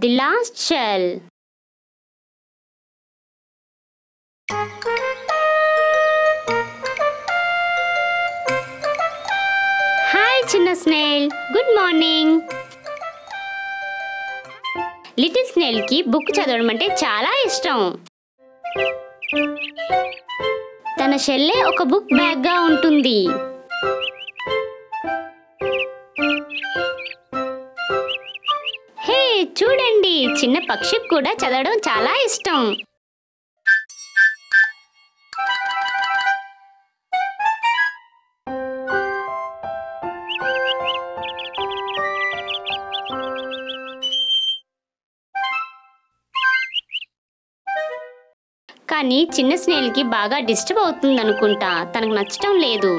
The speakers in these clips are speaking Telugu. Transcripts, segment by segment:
ది లాస్ట్ షెల్ హాయ్ చిన్న స్నేల్ గుడ్ మార్నింగ్ లిటిల్ స్నేల్కి బుక్ చదవడం అంటే చాలా ఇష్టం తన షెల్లే ఒక బుక్ బ్యాగ్గా ఉంటుంది హే చూడండి చిన్న పక్షికి కూడా చదవడం చాలా ఇష్టం కానీ చిన్న స్నేల్కి బాగా డిస్టర్బ్ అవుతుంది అనుకుంటా తనకు నచ్చటం లేదు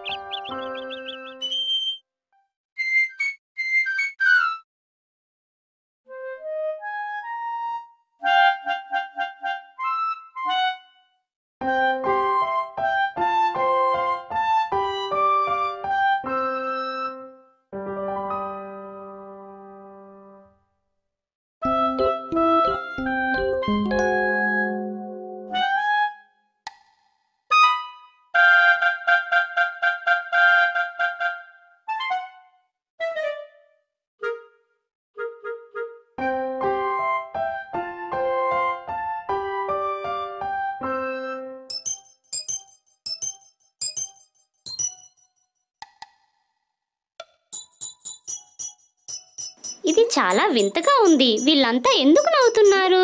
ఇది చాలా వింతగా ఉంది వీళ్ళంతా ఎందుకు నవ్వుతున్నారు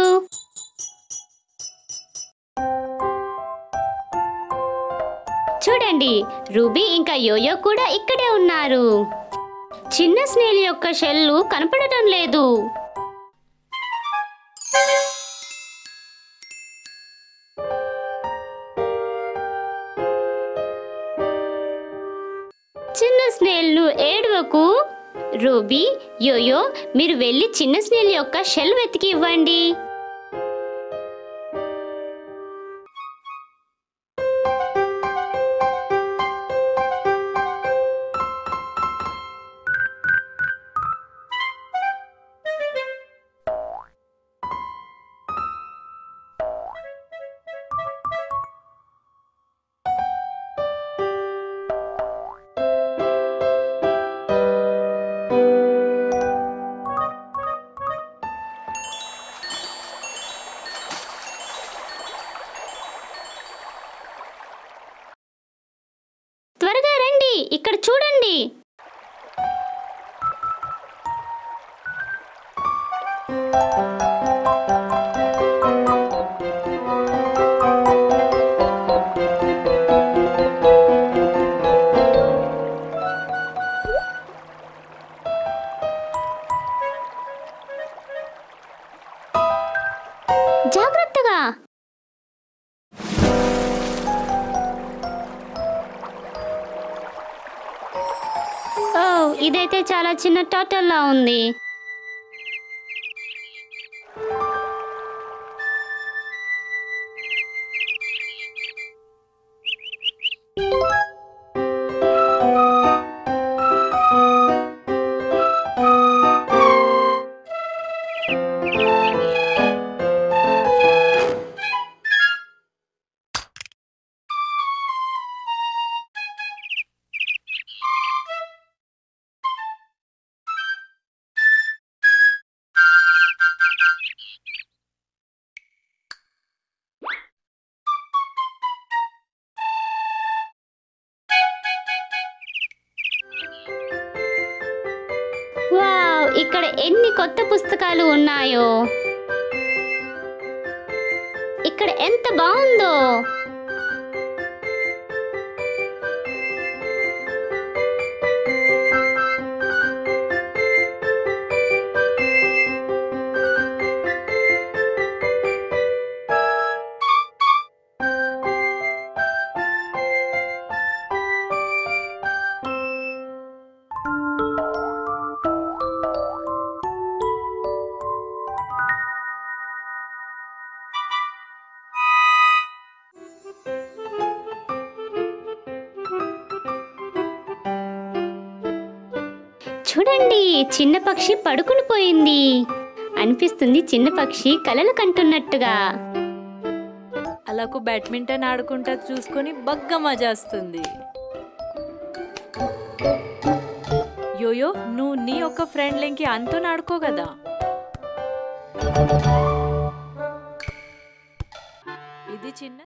చూడండి రూబీ ఇంకా యోయో కూడా ఇక్కడే ఉన్నారు చిన్న స్నేల్ యొక్క షెల్లు కనపడటం లేదు చిన్న స్నేల్ను ఏడవకు రూబీ యోయో మీరు వెళ్ళి చిన్న స్నేల్ యొక్క షెల్ వెతికి ఇవ్వండి త్వరగా రండి ఇక్కడ చూడండి జాగ్రత్తగా ఓ ఇదైతే చాలా చిన్న టోటల్లా ఉంది వావ్ ఇక్కడ ఎన్ని కొత్త పుస్తకాలు ఉన్నాయో ఇక్కడ ఎంత బాగుందో చూడండి చిన్న పక్షి పడుకుని పోయింది అనిపిస్తుంది చిన్న పక్షి కలలు కంటున్నట్టుగా అలాకు బ్యాడ్మింటన్ ఆడుకుంటా చూసుకొని బగ్గ మజాస్తుంది యోయో నువ్వు నీ ఒక్క ఫ్రెండ్ లింకి అంతో ఆడుకో కదా ఇది చిన్న